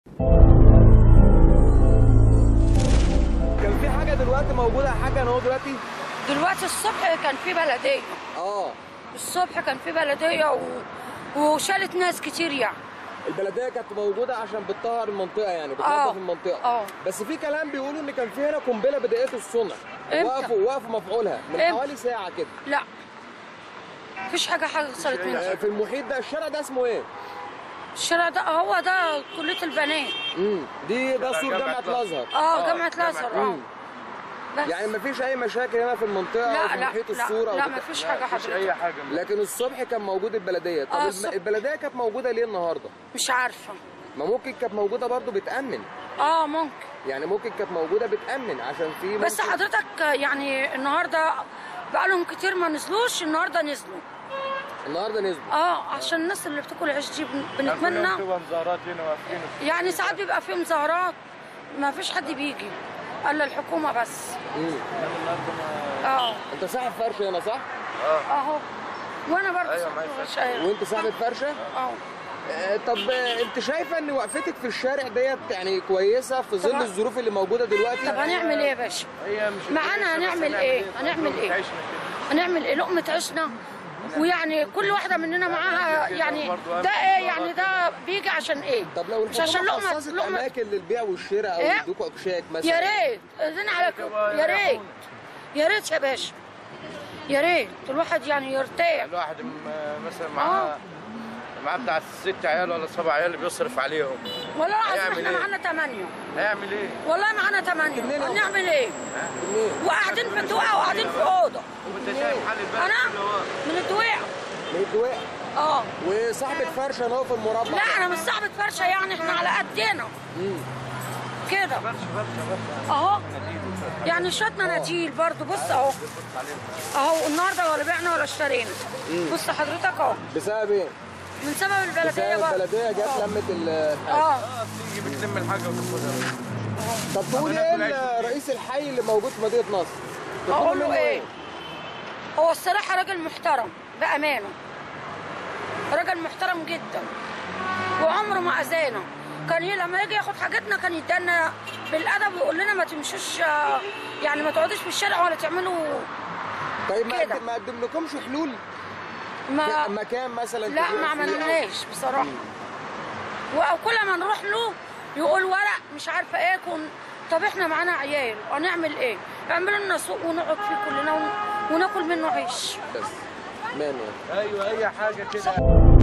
كان في حاجه دلوقتي موجوده حاجه انا هو دلوقتي دلوقتي الصبح كان في بلديه اه الصبح كان في بلديه و... وشالت ناس كتير يعني البلديه كانت موجوده عشان بتطهر المنطقه يعني آه. بتنظف المنطقه آه. بس في كلام بيقولوا ان كان في هنا قنبله بدائيه الصنع إمتى؟ وقفوا وقفوا مفعولها من إمتى؟ حوالي ساعه كده لا مفيش حاجه حصلت آه، منها في المحيط ده الشارع ده اسمه ايه؟ الشارع ده هو ده كليه البنات امم دي ده سور جامعه الازهر اه جامعه الازهر اه مم. بس يعني مفيش اي مشاكل هنا في المنطقه او لا في لا محيط لا الصوره أو لا بتاع. مفيش حاجه مفيش اي حضرتك حاجه من لكن الصبح كان موجود البلديه طب آه، الب- الصبح. البلديه كانت موجوده ليه النهارده؟ مش عارفه ما ممكن كانت موجوده برضو بتامن اه ممكن يعني ممكن كانت موجوده بتامن عشان في بس ممكن- حضرتك يعني النهارده بقالهم كتير ما نزلوش النهارده نزلوا النهارده نزلوا اه عشان الناس اللي بتاكل عيش دي بن- بنتمنى بتبقى مظاهرات هنا واقفين يعني ساعات بيبقى في مظاهرات ما فيش حد بيجي الا الحكومه بس مم. اه انت صاحب فرشه هنا صح؟ اهو وانا برضه أيوة، صاحبة معايا مش أيوة. وانت صاحب فرشه؟ اه آه، طب آه، انت شايفه ان وقفتك في الشارع ديت يعني كويسه في ظل طبعا. الظروف اللي موجوده دلوقتي؟ طب هنعمل ايه يا باشا هي مش معانا كويسة، بس هنعمل ايه؟ هنعمل لقمة ايه؟ عيشنا كده. هنعمل ايه لقمه عيشنا ويعني كل واحده مننا معاها يعني ده ايه يعني ده بيجي عشان ايه طب لو مش عشان الحكومه لقمه خصصت لقمه اماكن للبيع والشراء او إيه؟ يدوكوا اكشاك مثلا يا ريت اذن على يا ريت يا ريت يا باشا يا ريت الواحد يعني يرتاح الواحد م- مثلا معاه معاه بتاع ست عيال ولا سبع عيال بيصرف عليهم والله العظيم هيعمل احنا إيه؟ معانا ثمانية هيعمل ايه؟ والله معانا ثمانية منين يا هنعمل ايه؟ منين؟ وقاعدين في الدوقة وقاعدين في أوضة وانت شايف حال البلد أنا كله هو. من الدوقة من الدواء اه وصاحبة فرشه اهو في المربع لا أنا مش صاحبة فرشة يعني احنا على قدنا مم. كده فرشه فرشه فرشه اهو يعني شوية مناديل برضو بص اهو اهو النهارده ولا بعنا ولا اشترينا بص حضرتك اهو بسبب ايه؟ من سبب البلدية بسبب برضو البلديه جت آه. لمت ال- اه تيجي بتلم الحاجه وتاخدها طب تقول ناكل ايه عيش. رئيس الحي اللي موجود في مدينه نصر؟ تقول اقول له منه ايه هو الصراحه راجل محترم بامانه راجل محترم جدا وعمره ما اذانا كان ي- لما يجي ياخد حاجتنا كان يدانا بالادب ويقول لنا ما تمشوش آه، يعني ما تقعدوش في الشارع ولا تعملوا طيب ما كده. قدم- ما قدم لكمش حلول ما مكان مثلا لا تبيعوا ما فيه أو- عملناش بصراحه وكل ما نروح له يقول ورق مش عارفه ايه كن طب احنا معانا عيال هنعمل ايه؟ اعملوا لنا سوق ونقعد فيه كلنا ون- وناكل منه عيش بس مان يعني ايوه اي حاجه كده